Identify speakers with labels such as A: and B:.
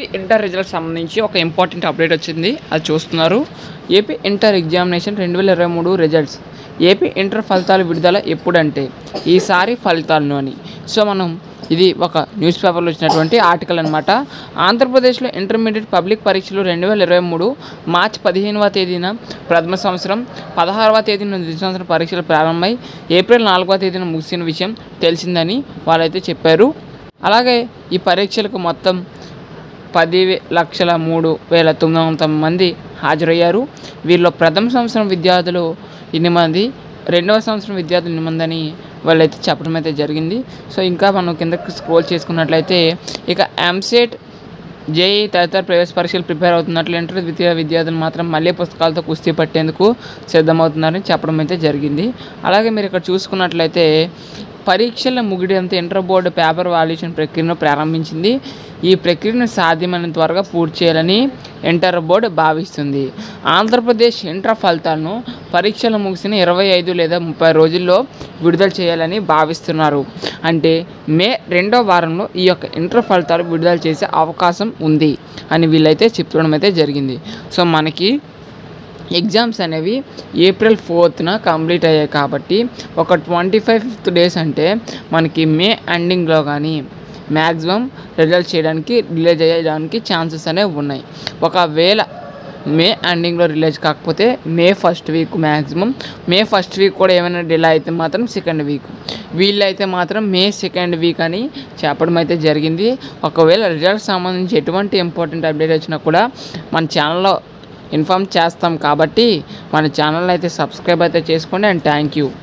A: inter result సంబంధించి ఒక important update వచ్చింది అది చూస్తున్నారు ఏపీ ఇంటర్ ఎగ్జామినేషన్ రెండు వేల ఇరవై మూడు రిజల్ట్స్ ఏపీ ఇంటర్ ఫలితాలు విడుదల ఎప్పుడంటే ఈసారి ఫలితాలను అని సో మనం ఇది ఒక న్యూస్ పేపర్లో వచ్చినటువంటి ఆర్టికల్ అనమాట ఆంధ్రప్రదేశ్లో ఇంటర్మీడియట్ పబ్లిక్ పరీక్షలు రెండు వేల ఇరవై మూడు మార్చి పదిహేనవ తేదీన ప్రథమ సంవత్సరం పదహారవ తేదీన ద్వితీయ సంవత్సరం పరీక్షలు ప్రారంభమై ఏప్రిల్ నాలుగవ తేదీన ముగిసిన విషయం తెలిసిందని వాళ్ళైతే చెప్పారు అలాగే ఈ పరీక్షలకు మొత్తం పది వే- లక్షల మూడు వేల తొమ్మిది వందల తొమ్మిది మంది హాజరయ్యారు వీరిలో ప్రథమ సంవత్సరం విద్యార్థులు ఇన్ని మంది రెండవ సంవత్సరం విద్యార్థులు ఇన్ని మంది అని వాళ్ళైతే చెప్పడం అయితే జరిగింది సో ఇంకా మనం కిందకి స్క్రోల్ చేసుకున్నట్లయితే ఇక ఎంసెట్ జేఈ తదితర ప్రవేశ పరీక్షలు ప్రిపేర్ అవుతున్నట్లు ఇంటర్ ద్వితీయ విద్యార్థులు మాత్రం మళ్ళీ పుస్తకాలతో కుస్తీ పట్టేందుకు సిద్ధమవుతున్నారని చెప్పడం అయితే జరిగింది అలాగే మీరు ఇక్కడ చూసుకున్నట్లయితే పరీక్షల ముగిడంతో ఇంటర్ బోర్డు పేపర్ వాల్యుయేషన్ ప్రక్రియను ప్రారంభించింది ఈ ప్రక్రియను సాధ్యమైనంత త్వరగా పూర్తి చేయాలని ఇంటర్ బోర్డు భావిస్తుంది ఆంధ్రప్రదేశ్ ఇంటర్ ఫలితాలను పరీక్షలు ముగిసిన ఇరవై ఐదు లేదా ముప్పై రోజుల్లో విడుదల చేయాలని భావిస్తున్నారు అంటే మే రెండో వారంలో ఈ యొక్క ఇంటర్ ఫలితాలు విడుదల చేసే అవకాశం ఉంది అని వీళ్ళైతే చెప్పడం అయితే జరిగింది సో మనకి ఎగ్జామ్స్ అనేవి ఏప్రిల్ ఫోర్త్న కంప్లీట్ అయ్యాయి కాబట్టి ఒక ట్వంటీ ఫైవ్ ఫిఫ్త్ డేస్ అంటే మనకి మే ఎండింగ్లో కానీ మ్యాక్సిమం రిజల్ట్ చేయడానికి రిలీజ్ అయ్యడానికి ఛాన్సెస్ అనేవి ఉన్నాయి ఒకవేళ మే ఎండింగ్లో రిలీజ్ కాకపోతే May first week maximum May first week కూడా ఏమైనా డిలే అయితే మాత్రం సెకండ్ వీక్ వీళ్ళైతే మాత్రం మే సెకండ్ వీక్ అని చెప్పడం అయితే జరిగింది ఒకవేళ రిజల్ట్ సంబంధించి ఎటువంటి ఇంపార్టెంట్ అప్డేట్ వచ్చినా కూడా మన ఛానల్లో ఇన్ఫామ్ చేస్తాం కాబట్టి మన ఛానల్ అయితే సబ్స్క్రైబ్ అయితే చేసుకోండి అండ్ థ్యాంక్ యూ